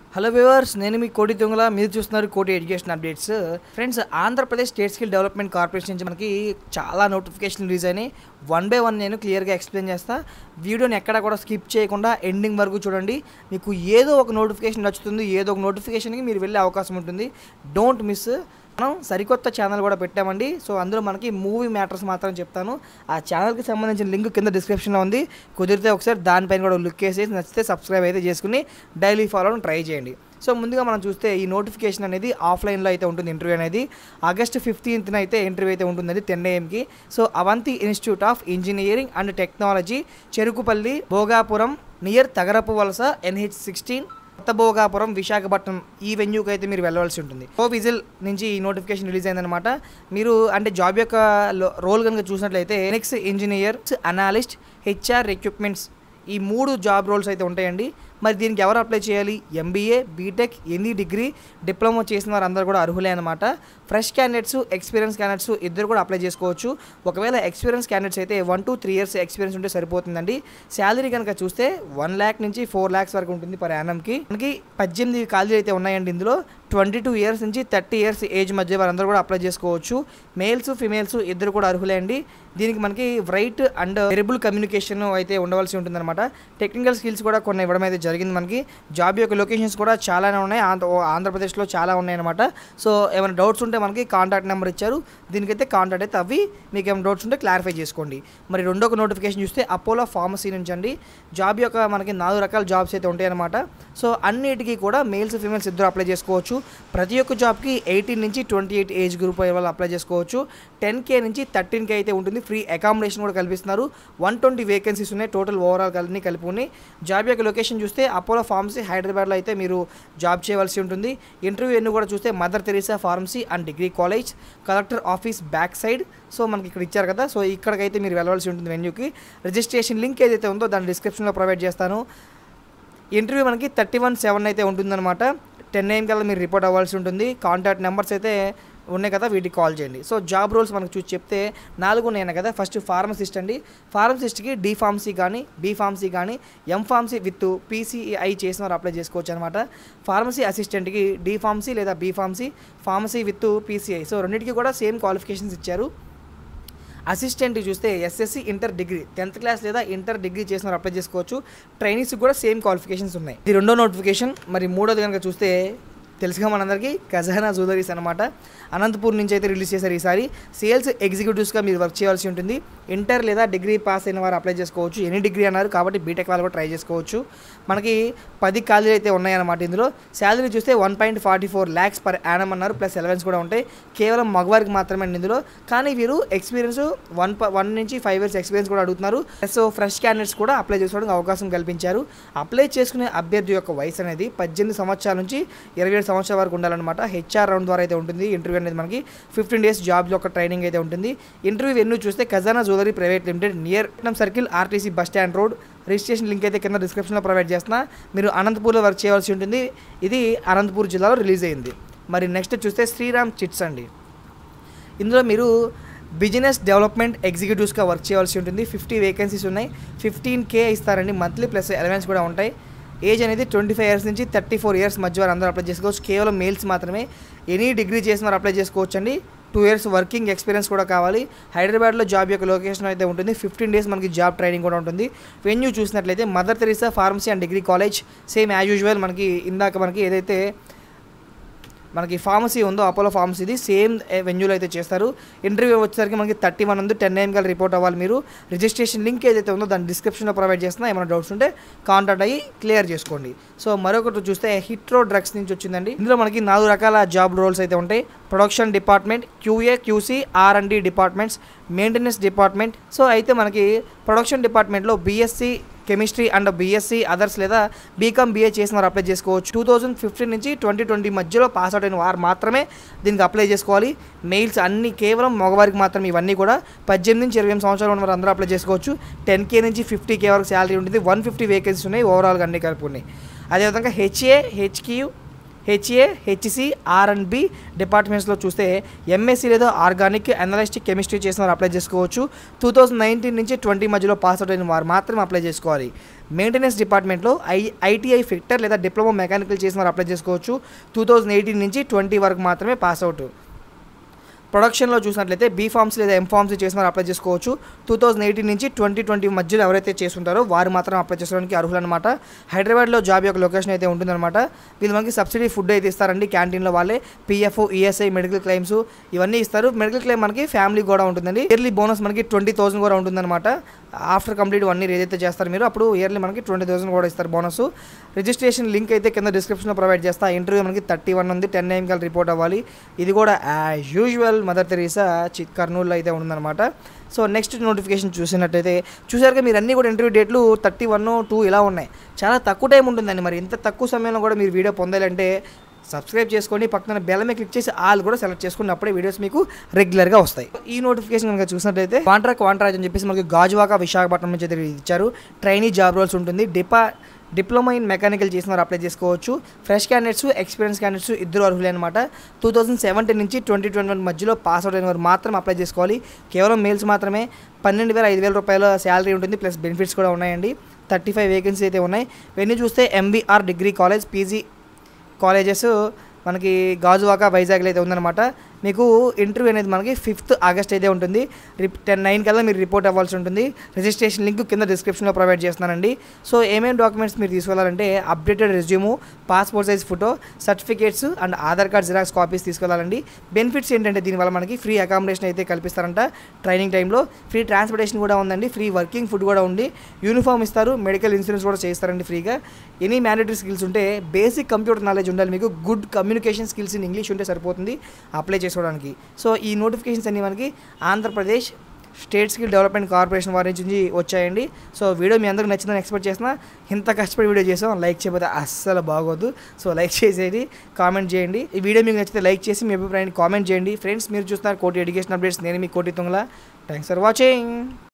hello viewers నేను మీ కోటి దొంగల మీరు చూస్తున్నారు Koti education updates friends Andhra Pradesh state skill development corporation నుంచి మనకి చాలా నోటిఫికేషన్ రిలీజ్ అయినాయి వన్ బై వన్ నేను క్లియర్గా ఎక్స్ప్లెయిన్ చేస్తా వీడియోని ఎక్కడ కూడా స్కిప్ చేయకుండా ఎండింగ్ వరకు చూడండి మీకు ఏదో ఒక నోటిఫికేషన్ నచ్చుతుంది ఏదో ఒక నోటిఫికేషన్కి మీరు వెళ్ళే అవకాశం ఉంటుంది డోంట్ మిస్ మనం సరికొత్త ఛానల్ కూడా పెట్టామండి సో అందులో మనకి మూవీ మ్యాటర్స్ మాత్రం చెప్తాను ఆ ఛానల్కి సంబంధించిన లింక్ కింద డిస్క్రిప్షన్లో ఉంది కుదిరితే ఒకసారి దానిపైన కూడా లుక్ వేసేసి నచ్చితే సబ్స్క్రైబ్ అయితే చేసుకుని డైలీ ఫాలో ట్రై చేయండి సో ముందుగా మనం చూస్తే ఈ నోటిఫికేషన్ అనేది ఆఫ్లైన్లో అయితే ఉంటుంది ఇంటర్వ్యూ అనేది ఆగస్ట్ ఫిఫ్టీన్త్న అయితే ఇంటర్వ్యూ అయితే ఉంటుందండి టెన్ ఏఎంకి so Avanti institute of engineering and technology Cherukupalli Bhogapuram near Tagarapu Valasa NH sixteen కొత్త భోగాపురం విశాఖపట్నం ఈ వెన్యూకి అయితే మీరు వెళ్ళవలసి ఉంటుంది ఓ విజిల్ నుంచి ఈ నోటిఫికేషన్ రిలీజ్ అయిందనమాట మీరు అంటే జాబ్ యొక్క రోల్ కనుక చూసినట్లయితే next engineer analyst HR equipments ఈ మూడు జాబ్ రోల్స్ అయితే ఉంటాయండి మరి దీనికి ఎవరు అప్లై చేయాలి MBA B Tech any degree diploma చేసిన వారు అందరూ కూడా అర్హులే అనమాట ఫ్రెష్ క్యాండిడేట్స్ ఎక్స్పీరియన్స్ క్యాండిడేట్స్ ఇద్దరు కూడా అప్లై చేసుకోవచ్చు ఒకవేళ ఎక్స్పీరియన్స్ క్యాండిడేట్స్ అయితే one two three years experience ఉంటే సరిపోతుందండి శాలరీ కనుక చూస్తే వన్ ల్యాక్ నుంచి ఫోర్ ల్యాక్స్ వరకు ఉంటుంది పర్ యానంకి మనకి పద్దెనిమిది ఖాళీలు అయితే ఉన్నాయండి ఇందులో ట్వంటీ టూ ఇయర్స్ నుంచి థర్టీ ఇయర్స్ ఏజ్ మధ్య వారందరూ కూడా అప్లై చేసుకోవచ్చు మేల్స్ ఫిమేల్స్ ఇద్దరు కూడా అర్హులే అండి దీనికి మనకి రైట్ అండ్ వెరబుల్ కమ్యూనికేషన్ అయితే ఉండవలసి ఉంటుందన్నమాట టెక్నికల్ స్కిల్స్ కూడా కొన్ని ఇవ్వడం అయితే జరిగింది మనకి జాబ్ యొక్క లొకేషన్స్ కూడా చాలానే ఉన్నాయి ఆంధ్ర ఆంధ్రప్రదేశ్లో చాలా ఉన్నాయన్నమాట సో ఏమైనా డౌట్స్ ఉంటే మనకి కాంటాక్ట్ నెంబర్ ఇచ్చారు దీనికైతే కాంటాక్ట్ అయితే అవి మీకు ఏమైనా డౌట్స్ ఉంటే క్లారిఫై చేసుకోండి మరి రెండో నోటిఫికేషన్ చూస్తే అపోలో ఫార్మసీ నుంచి అండి జాబ్ యొక్క మనకి నాలుగు రకాల జాబ్స్ అయితే ఉంటాయన్నమాట సో అన్నిటికీ కూడా మేల్స్ ఫీమేల్స్ ఇద్దరు అప్లై చేసుకోవచ్చు ప్రతి ఒక్క జాబ్కి ఎయిటీన్ నుంచి ట్వంటీ ఎయిట్ ఏజ్ గ్రూప్ వాళ్ళు అప్లై చేసుకోవచ్చు టెన్ కే నుంచి థర్టీన్ కే అయితే ఉంటుంది ఫ్రీ అకామిడేషన్ కూడా కల్పిస్తున్నారు వన్ ట్వంటీ వేకెన్సీస్ ఉన్నాయి టోటల్ ఓవరాల్ అన్ని కలిపి ఉన్నాయి జాబ్ యొక్క లొకేషన్ చూస్తే అపోలో ఫార్మసీ హైదరాబాద్లో అయితే మీరు జాబ్ చేయవలసి ఉంటుంది ఇంటర్వ్యూ ఎన్ని కూడా చూస్తే Mother Teresa pharmacy and degree college collector office back side so మనకి ఇక్కడ ఇచ్చారు కదా సో ఇక్కడికైతే మీరు వెళ్ళవలసి ఉంటుంది వెన్యూకి రిజిస్ట్రేషన్ లింక్ ఏదైతే ఉందో దాన్ని డిస్క్రిప్షన్లో ప్రొవైడ్ చేస్తాను ఇంటర్వ్యూ మనకి థర్టీ వన్ సెవెన్ అయితే ఉంటుందన్నమాట టెన్ ఏఎం కల్లా మీరు రిపోర్ట్ అవ్వాల్సి ఉంటుంది కాంటాక్ట్ నెంబర్స్ అయితే ఉన్నాయి కదా వీటికి కాల్ చేయండి సో జాబ్ రోల్స్ మనకు చూసి చెప్తే నాలుగు ఉన్నాయి కదా ఫస్ట్ ఫార్మసిస్ట్ అండి ఫార్మసిస్ట్కి డి ఫార్మసీ కానీ బీ ఫార్మసీ కానీ ఎం ఫార్మసీ విత్ పీసీఐ చేసిన వారు అప్లై చేసుకోవచ్చు అనమాట ఫార్మసీ అసిస్టెంట్కి డి ఫార్మసీ లేదా B pharmacy pharmacy with PCI so రెండింటికి కూడా సేమ్ క్వాలిఫికేషన్స్ ఇచ్చారు అసిస్టెంట్ చూస్తే SSC inter degree tenth class లేదా ఇంటర్ డిగ్రీ చేసిన వారు అప్లై చేసుకోవచ్చు ట్రైనీస్ కూడా సేమ్ క్వాలిఫికేషన్స్ ఉన్నాయి ఇది రెండో నోటిఫికేషన్ మరి మూడోది కనుక చూస్తే తెలుసుగా మనందరికీ ఖజానా జూదరీస్ అనమాట అనంతపూర్ నుంచి అయితే రిలీజ్ చేశారు ఈసారి సేల్స్ ఎగ్జిక్యూటివ్స్గా మీరు వర్క్ చేయాల్సి ఉంటుంది ఇంటర్ లేదా డిగ్రీ పాస్ అయిన వారు అప్లై చేసుకోవచ్చు ఎనీ డిగ్రీ అన్నారు కాబట్టి బీటెక్ వాళ్ళు కూడా ట్రై చేసుకోవచ్చు మనకి పది ఖాళీలు అయితే ఉన్నాయన్నమాట ఇందులో శాలరీ చూస్తే one point forty four lakhs per annum అన్నారు ప్లస్ ఎలవెన్స్ కూడా ఉంటాయి కేవలం మగవారికి మాత్రమే అండి ఇందులో కానీ వీరు ఎక్స్పీరియన్స్ వన్ వన్ నుంచి ఫైవ్ ఇయర్స్ ఎక్స్పీరియన్స్ కూడా అడుగుతున్నారు సో ఫ్రెష్ క్యాండిడేట్స్ కూడా అప్లై చేసుకోవడానికి అవకాశం కల్పించారు అప్లై చేసుకునే అభ్యర్థి యొక్క వయసు అనేది పద్దెనిమిది సంవత్సరాల నుంచి ఇరవై ఏడు సంవత్సరాల వరకు ఉండాలన్నమాట హెచ్ఆర్ రౌండ్ ద్వారా అయితే ఉంటుంది ఇంటర్వ్యూ అనేది మనకి ఫిఫ్టీన్ డేస్ జాబ్ యొక్క ట్రైనింగ్ అయితే ఉంటుంది ఇంటర్వ్యూ వెన్యూ చూస్తే Khazana jewellery private limited near circle RTC bus stand road registration link అయితే కింద డిస్క్రిప్షన్లో ప్రొవైడ్ చేస్తున్నా మీరు అనంతపూర్లో వర్క్ చేయవలసి ఉంటుంది ఇది అనంతపూర్ జిల్లాలో రిలీజ్ అయింది మరి నెక్స్ట్ చూస్తే శ్రీరామ్ చిట్స్ అండి ఇందులో మీరు బిజినెస్ డెవలప్మెంట్ ఎగ్జిక్యూటివ్స్గా వర్క్ చేయవలసి ఉంటుంది ఫిఫ్టీ వేకెన్సీస్ ఉన్నాయి ఫిఫ్టీన్ కే ఇస్తారండి మంత్లీ ప్లస్ ఎలవెన్స్ కూడా ఉంటాయి ఏజ్ అనేది ట్వంటీ ఫైవ్ ఇయర్స్ నుంచి థర్టీ ఫోర్ ఇయర్స్ మధ్య వారు అందరూ అప్లై చేసుకోవచ్చు కేవలం మేల్స్ మాత్రమే ఎనీ డిగ్రీ చేసిన వారు అప్లై చేసుకోవచ్చు అండి టూ ఇయర్స్ వర్కింగ్ ఎక్స్పీరియన్స్ కూడా కావాలి హైదరాబాద్లో జాబ్ యొక్క లొకేషన్ అయితే ఉంటుంది ఫిఫ్టీన్ డేస్ మనకి జాబ్ ట్రైనింగ్ కూడా ఉంటుంది వెన్యూ చూసినట్లయితే Mother Teresa pharmacy and degree college same as usual మనకి ఇందాక మనకి ఏదైతే మనకి ఫార్మసీ ఉందో అపోలో ఫార్మసీది సేమ్ వెన్యూలో అయితే చేస్తారు ఇంటర్వ్యూ వచ్చేసరికి మనకి థర్టీ వన్ ఉంది టెన్ ఏఎం కల్ రిపోర్ట్ అవ్వాలి మీరు రిజిస్ట్రేషన్ లింక్ ఏదైతే ఉందో దాని డిస్క్రిప్షన్లో ప్రొవైడ్ చేస్తున్నా ఏమైనా డౌట్స్ ఉంటే కాంటాక్ట్ అయ్యి క్లియర్ చేసుకోండి సో మరొకటి చూస్తే హిట్రో డ్రగ్స్ నుంచి వచ్చిందండి ఇందులో మనకి నాలుగు రకాల జాబ్ రోల్స్ అయితే ఉంటాయి production department QA QC R and D departments maintenance department so అయితే మనకి ప్రొడక్షన్ డిపార్ట్మెంట్లో BSc chemistry and BSc others లేదా బీకామ్ బీఏ చేసిన వారు అప్లై చేసుకోవచ్చు టూ థౌజండ్ ఫిఫ్టీన్ నుంచి ట్వంటీ ట్వంటీ మధ్యలో పాస్ అవుట్ అయిన వారు మాత్రమే దీనికి అప్లై చేసుకోవాలి మెయిల్స్ అన్ని కేవలం మగవారికి మాత్రమే ఇవన్నీ కూడా పద్దెనిమిది నుంచి ఇరవై ఎనిమిది సంవత్సరాలు ఉన్న వారు అందరూ అప్లై చేసుకోవచ్చు టెన్ కే నుంచి ఫిఫ్టీ కే వరకు శాలరీ ఉంటుంది వన్ ఫిఫ్టీ వేకెన్సీస్ ఉన్నాయి ఓవరాల్గా అన్ని కలిపి ఉన్నాయి అదేవిధంగా HA HQ HA HC R and B డిపార్ట్మెంట్స్లో చూస్తే ఎంఎస్సీ లేదా ఆర్గానిక్ అనలిస్టిక్ కెమిస్ట్రీ చేసిన వారు అప్లై చేసుకోవచ్చు టూ థౌజండ్ నైన్టీన్ నుంచి ట్వంటీ మధ్యలో పాస్ అవుట్ అయిన వారు మాత్రమే అప్లై చేసుకోవాలి మెయింటెనెన్స్ డిపార్ట్మెంట్లో ఐ ఐటీఐ ఫిక్టర్ లేదా డిప్లొమా మెకానికల్ చేసిన వారు అప్లై చేసుకోవచ్చు టూ థౌజండ్ ఎయిటీన్ నుంచి ట్వంటీ వరకు మాత్రమే పాస్ అవుట్ ప్రొడక్షన్లో చూసినట్లయితే బీ ఫార్మ్స్ లేదా ఎం ఫార్మ్స్ చేసిన వారు అప్లై చేసుకోవచ్చు టూ థౌజండ్ ఎయిటీన్ నుంచి ట్వంటీ ట్వంటీ మధ్యలో ఎవరైతే చేస్తుంటారో వారు మాత్రం అప్లై చేసుకోవడానికి అర్హులు అనమాట హైదరాబాద్లో జాబ్ యొక్క లొకేషన్ అయితే ఉంటుందన్నమాట వీళ్ళు మనకి సబ్సిడీ ఫుడ్ అయితే ఇస్తారండి క్యాంటీన్లో వాళ్ళే పీఎఫ్ ఈఎస్ఐ మెడికల్ క్లెయిమ్స్ ఇవన్నీ ఇస్తారు మెడికల్ క్లెయిమ్ మనకి ఫ్యామిలీ కూడా ఉంటుందండి ఇయర్లీ బోనస్ మనకి ట్వంటీ థౌసండ్ కూడా ఉంటుందన్నమాట ఆఫ్టర్ కంప్లీట్ వన్ ఇయర్ ఏదైతే చేస్తారు మీరు అప్పుడు ఇయర్లీ మనకి ట్వంటీ థౌసండ్ కూడా ఇస్తారు బోనస్ రిజిస్ట్రేషన్ లింక్ అయితే కింద డిస్క్రిప్షన్లో ప్రొవైడ్ చేస్తా ఇంటర్వ్యూ మనకి థర్టీ వన్ ఉంది టెన్ ఏఎం కల్ రిపోర్ట్ అవ్వాలి ఇది కూడా యాజ్ యూజువల్ మదర్ తెరీసా చి కర్నూలులో అయితే ఉందన్నమాట సో నెక్స్ట్ నోటిఫికేషన్ చూసినట్టయితే చూసారుగా మీరు అన్నీ కూడా ఇంటర్వ్యూ డేట్లు థర్టీ వన్ టూ ఇలా ఉన్నాయి చాలా తక్కువ టైం ఉంటుందండి మరి ఇంత తక్కువ సమయంలో కూడా మీరు వీడియో పొందాలంటే సబ్స్క్రైబ్ చేసుకోండి పక్కన బెల్ మీద క్లిక్ చేసి ఆల్ కూడా సెలెక్ట్ చేసుకుని అప్పుడే వీడియోస్ మీకు రెగ్యులర్గా వస్తాయి ఈ నోటిఫికేషన్ కనుక చూసినట్లయితే కాంట్రా క్వాంట్రాజ్ అని చెప్పేసి మనకి గాజువాక విశాఖపట్నం నుంచి అయితే ఇచ్చారు ట్రైనీ జాబ్ రోల్స్ ఉంటుంది డిపా డిప్లొమా ఇన్ మెకానికల్ చేసిన వారు అప్లై చేసుకోవచ్చు ఫ్రెష్ క్యాండిడేట్స్ ఎక్స్పీరియన్స్ క్యాండిడేట్స్ ఇద్దరు అర్హులే అనమాట టూ థౌసండ్ సెవెంటీన్ నుంచి ట్వంటీ ట్వంటీ వన్ మధ్యలో పాస్ అవుట్ అయిన వారు మాత్రం అప్లై చేసుకోవాలి కేవలం మేల్స్ మాత్రమే పన్నెండు వేల ఐదు వేల రూపాయల శాలరీ ఉంటుంది ప్లస్ బెనిఫిట్స్ కూడా ఉన్నాయండి థర్టీ ఫైవ్ వేకెన్సీ అయితే ఉన్నాయి ఇవన్నీ చూస్తే MBR degree college PG colleges మనకి గాజువాక వైజాగ్లో అయితే ఉందన్నమాట మీకు ఇంటర్వ్యూ అనేది మనకి ఫిఫ్త్ ఆగస్ట్ అయితే ఉంటుంది రిప్ టెన్ నైన్ కల్లా మీరు రిపోర్ట్ అవ్వాల్సి ఉంటుంది రిజిస్ట్రేషన్ లింక్ కింద డిస్క్రిప్షన్లో ప్రొవైడ్ చేస్తున్నానండి సో ఏమేమి డాక్యుమెంట్స్ మీరు తీసుకెళ్ళాలంటే updated resume passport size photo certificates and Aadhaar card xerox copies తీసుకెళ్ళాలండి బెనిఫిట్స్ ఏంటంటే దీనివల్ల మనకి ఫ్రీ అకామిడేషన్ అయితే కల్పిస్తారంట ట్రైనింగ్ టైంలో ఫ్రీ ట్రాన్స్పోర్టేషన్ కూడా ఉందండి ఫ్రీ వర్కింగ్ ఫుడ్ కూడా ఉంది యూనిఫామ్ ఇస్తారు మెడికల్ ఇన్సూరెన్స్ కూడా చేస్తారండి ఫ్రీగా ఎనీ మ్యాండేటరీ స్కిల్స్ ఉంటే బేసిక్ కంప్యూటర్ నాలెడ్జ్ ఉండాలి మీకు good communication skills in English ఉంటే సరిపోతుంది అప్లై చేసుకోవడానికి సో ఈ నోటిఫికేషన్స్ అన్ని మనకి Andhra Pradesh state skill development corporation వారి నుంచి వచ్చాయండి సో వీడియో మీ అందరికి నచ్చిందని ఎక్స్పెక్ట్ చేస్తున్నా ఇంత కష్టపడి వీడియో చేసాం లైక్ చేయకపోతే అస్సలు బాగోదు సో లైక్ చేసేది కామెంట్ చేయండి ఈ వీడియో మీకు నచ్చితే లైక్ చేసి మీ అభిప్రాయాన్ని కామెంట్ చేయండి ఫ్రెండ్స్ మీరు చూస్తున్నారు కోటి ఎడ్యుకేషన్ అప్డేట్స్ నేను మీ కోటి తుంగల థ్యాంక్స్ ఫర్ వాచింగ్